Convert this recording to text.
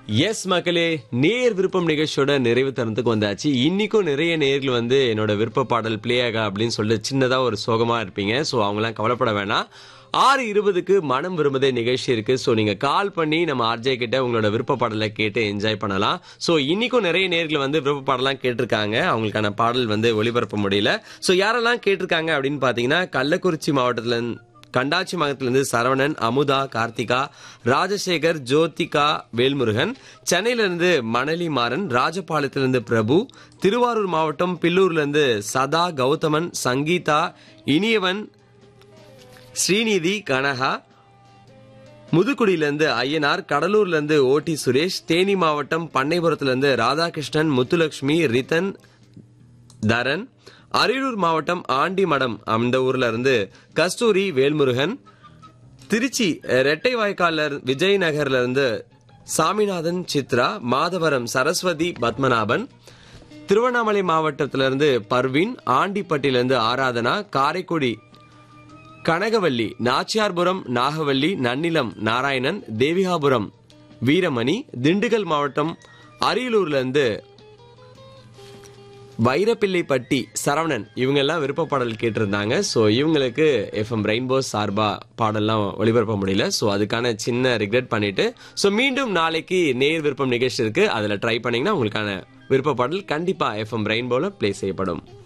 S மக்களே நேர் விருப்பம் நிகழ்ச்சியோட நிறைவு தருணத்துக்கு வந்தாச்சு இன்னைக்கும் நிறைய நேர்கள் வந்து என்னோட விருப்ப பாடல் பிளே ஆகா அப்படின்னு சொல்லிட்டு சின்னதா ஒரு சோகமா இருப்பீங்க ஸோ அவங்களாம் கவலைப்பட வேணாம் ஆறு இருபதுக்கு மனம் விரும்புதே நிகழ்ச்சி இருக்கு ஸோ நீங்க கால் பண்ணி நம்ம ஆர்ஜே கிட்ட உங்களோட விருப்ப பாடலை கேட்டு என்ஜாய் பண்ணலாம் ஸோ இன்னைக்கும் நிறைய நேர்கள் வந்து விருப்ப பாடலாம் கேட்டிருக்காங்க அவங்களுக்கான பாடல் வந்து ஒளிபரப்ப முடியல ஸோ யாரெல்லாம் கேட்டிருக்காங்க அப்படின்னு பாத்தீங்கன்னா கள்ளக்குறிச்சி மாவட்டத்துல இருந்து- கண்டாச்சி மகத்திலிருந்து சரவணன் அமுதா கார்த்திகா ராஜசேகர் ஜோதிகா வேல்முருகன் சென்னையிலிருந்து மணலி மாறன் ராஜபாளையத்திலிருந்து பிரபு திருவாரூர் மாவட்டம் பில்லூர்லேருந்து சதா கௌதமன் சங்கீதா இனியவன் ஸ்ரீநிதி கனகா முதுகுடியிலிருந்து ஐயனார் கடலூர்லேருந்து ஓடி சுரேஷ் தேனி மாவட்டம் பண்ணைபுரத்திலிருந்து ராதாகிருஷ்ணன் முத்துலட்சுமி ரிதன் தரன் அரியலூர் மாவட்டம் ஆண்டிமடம் அந்த ஊர்ல இருந்து கஸ்தூரி வேல்முருகன் திருச்சி ரெட்டை வாய்க்கால்ல இரு- விஜய் நகர்ல இருந்து சாமிநாதன் சித்ரா மாதவரம் சரஸ்வதி பத்மநாபன் திருவண்ணாமலை மாவட்டத்திலிருந்து பர்வீன் ஆண்டிப்பட்டியிலிருந்து ஆராதனா காரைக்குடி கனகவல்லி நாச்சியார்புரம் நாகவல்லி நன்னிலம் நாராயணன் தேவிகாபுரம் வீரமணி திண்டுக்கல் மாவட்டம் அரியலூர்ல இருந்து வைரப்பிள்ளைப்பட்டி சரவணன் இவங்க எல்லாம் விருப்ப பாடல் கேட்டிருந்தாங்க ஸோ இவங்களுக்கு எஃப்எம் ரெயின்போ சார்பா பாடல்லாம் ஒளிபரப்ப முடியல ஸோ அதுக்கான சின்ன ரிக்ரெட் பண்ணிட்டு ஸோ மீண்டும் நாளைக்கு நேர் விருப்பம் நிகழ்ச்சி இருக்கு அதில் ட்ரை பண்ணீங்கன்னா உங்களுக்கான விருப்ப பாடல் கண்டிப்பா எஃப்எம் ரெயின்போல ப்ளே செய்யப்படும்